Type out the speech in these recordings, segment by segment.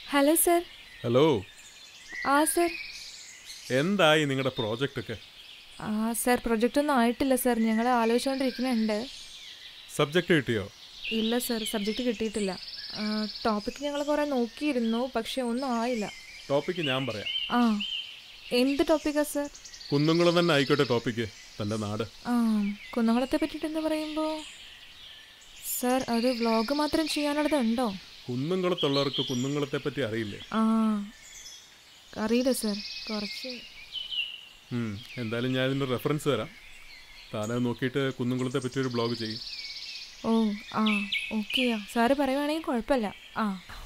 hello sir hello ആ sir എന്തായി നിങ്ങളുടെ പ്രോജക്റ്റ് ഒക്കെ ആ സർ പ്രൊജക്റ്റ് ഒന്നും ആയിട്ടില്ല സർ ഞങ്ങൾ ആലോചിച്ചുകൊണ്ടിരിക്കുന്നുണ്ട് സബ്ജക്റ്റ് കിട്ടിയോ ഇല്ല സർ സബ്ജക്റ്റ് കിട്ടിയിട്ടില്ല ടോപ്പിക് ഞങ്ങൾ കുറേ നോക്കിയിരുന്നു പക്ഷെ ഒന്നും ആയില്ല ടോപ്പിക്ക് ഞാൻ പറയാം ആ എന്ത് ടോപ്പിക്കാ സർ കുന്നുംകുളം തന്നെ ആയിക്കോട്ടെ ടോപ്പിക്ക് തൻ്റെ നാട് ആ കുന്നംകുളത്തെ പറ്റിയിട്ട് എന്ന് പറയുമ്പോൾ സർ അത് വ്ളോഗ് മാത്രം ചെയ്യാനുള്ളത് ഉണ്ടോ കുന്നുംകുളത്തുള്ളവർക്ക് കുന്നുംകുളത്തെ പറ്റി അറിയില്ലേ ആ അറിയില്ല സർ കുറച്ച് ഉം, എന്തായാലും ഞാൻ ഇതിൻ്റെ റെഫറൻസ് തരാം താനത് നോക്കിയിട്ട് കുന്നുംകുളത്തെ പറ്റി ഒരു ബ്ലോഗ് ചെയ്യും ഓ ആ ഓക്കെയാ സാറ് പറയുവാണെങ്കിൽ കുഴപ്പമില്ല ആ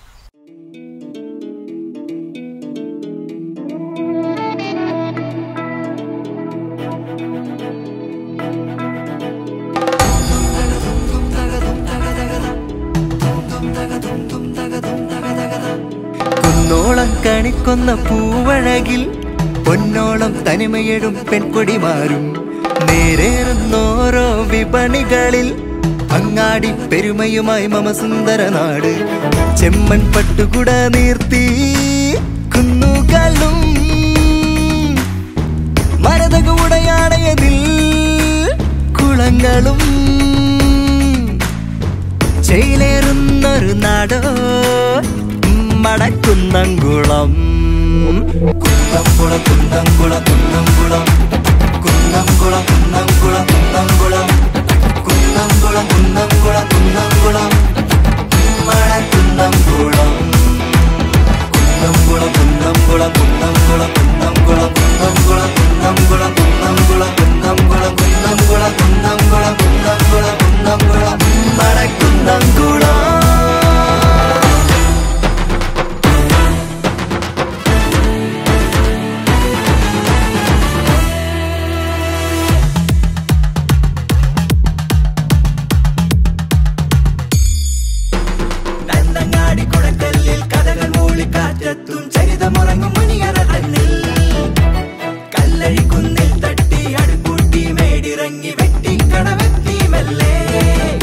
കുന്നോളം കണിക്കൊന്ന പൂവഴകിൽ പൊന്നോളം തനിമയിടും പെൺകൊടിമാരും നേരേറുന്നോരോ വിപണികളിൽ അങ്ങാടി പെരുമയുമായി മമ സുന്ദര നാട് ചെമ്മൺ പട്ടുകുട നീർത്തി കുന്നുകളും മരതക ഉടയാടയതിൽ കുളങ്ങളും ചെയ്ലേറുന്നൊരു നാടോ മടക്കുന്നങ്കുളം കുന്നംകുളം കുന്നംകുളം കുന്നംകുളം കുന്നംകുളം കുന്നംകുളം കുന്നംകുളം കുന്നംകുളം കുന്നംകുളം കുന്നംകുളം മടക്കുന്നങ്കുളം കുന്നംകുളം കുന്നംകുളം കുന്നംകുളം കുന്നംകുളം കുന്നംകുളം കുന്നംകുളം കുന്നംകുളം കുന്നംകുളം കുന്നംകുളം കുന്നംകുളം കുന്നംകുളം കുന്നംകുളം മടക്കുന്നങ്കുളം നന്നങ്ങാടി കുടക്കല്ലിൽ കഥകൾ മൂളിക്കാറ്റത്തും ചരിതമുറങ്ങും മണിയറ തന്നിൽ കല്ലഴിക്കുന്നിൽ തട്ടി അടുക്കൂട്ടി മേടിറങ്ങി വെട്ടിക്കടവെത്തി മെല്ലെ